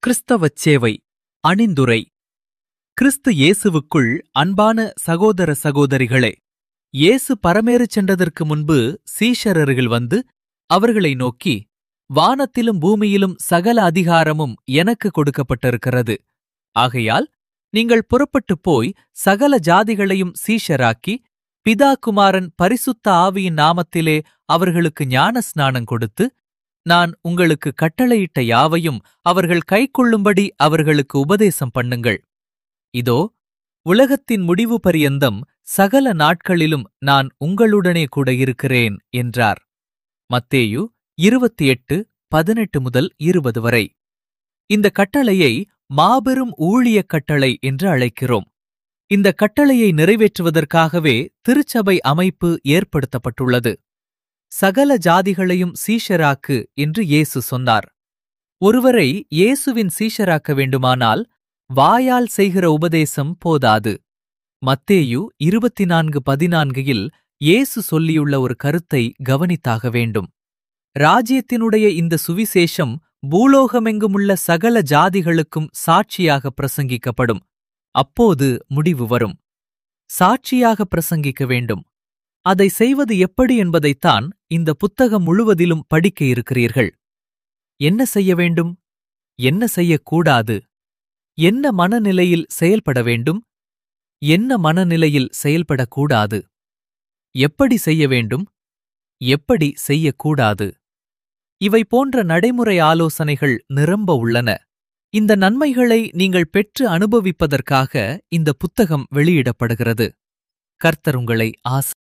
கிறிஸ்தவச் சேவை அணிந்துரை கிறிஸ்து இயேசுவுக்குள் அன்பான சகோதர சகோதரிகளே இயேசு பரமேறச் சென்றதற்கு முன்பு சீஷரர்கள் வந்து அவர்களை நோக்கி வானத்திலும் பூமியிலும் சகல அதிகாரமும் எனக்கு கொடுக்கப்பட்டிருக்கிறது ஆகையால் நீங்கள் புறப்பட்டுப் போய் சகல ஜாதிகளையும் சீஷராக்கி பிதா குமாரன் பரிசுத்த ஆவியின் நாமத்திலே அவர்களுக்கு ஞான ஸ்நானம் கொடுத்து நான் உங்களுக்கு கட்டளையிட்ட யாவையும் அவர்கள் கைக்கொள்ளும்படி அவர்களுக்கு உபதேசம் பண்ணுங்கள் இதோ உலகத்தின் முடிவு பரியந்தம் சகல நாட்களிலும் நான் உங்களுடனே கூட இருக்கிறேன் என்றார் மத்தேயு இருபத்தி எட்டு பதினெட்டு முதல் இருபது வரை இந்த கட்டளையை மாபெரும் ஊழியக் கட்டளை என்று அழைக்கிறோம் இந்த கட்டளையை நிறைவேற்றுவதற்காகவே திருச்சபை அமைப்பு ஏற்படுத்தப்பட்டுள்ளது சகல ஜாதிகளையும் சீஷராக்கு என்று இயேசு சொன்னார் ஒருவரை இயேசுவின் சீஷராக்க வேண்டுமானால் வாயால் செய்கிற உபதேசம் போதாது மத்தேயு இருபத்தி நான்கு பதினான்கில் இயேசு சொல்லியுள்ள ஒரு கருத்தை கவனித்தாக வேண்டும் ராஜ்யத்தினுடைய இந்த சுவிசேஷம் பூலோகமெங்குமுள்ள சகல ஜாதிகளுக்கும் சாட்சியாக பிரசங்கிக்கப்படும் அப்போது முடிவு வரும் சாட்சியாக பிரசங்கிக்க வேண்டும் அதை செய்வது எப்படி என்பதைத்தான் இந்த புத்தகம் முழுவதிலும் படிக்க இருக்கிறீர்கள் என்ன செய்ய வேண்டும் என்ன செய்யக்கூடாது என்ன மனநிலையில் செயல்பட வேண்டும் என்ன மனநிலையில் செயல்படக்கூடாது எப்படி செய்ய வேண்டும் எப்படி செய்யக்கூடாது இவை போன்ற நடைமுறை ஆலோசனைகள் நிரம்ப உள்ளன இந்த நன்மைகளை நீங்கள் பெற்று அனுபவிப்பதற்காக இந்த புத்தகம் வெளியிடப்படுகிறது கர்த்தர் உங்களை ஆச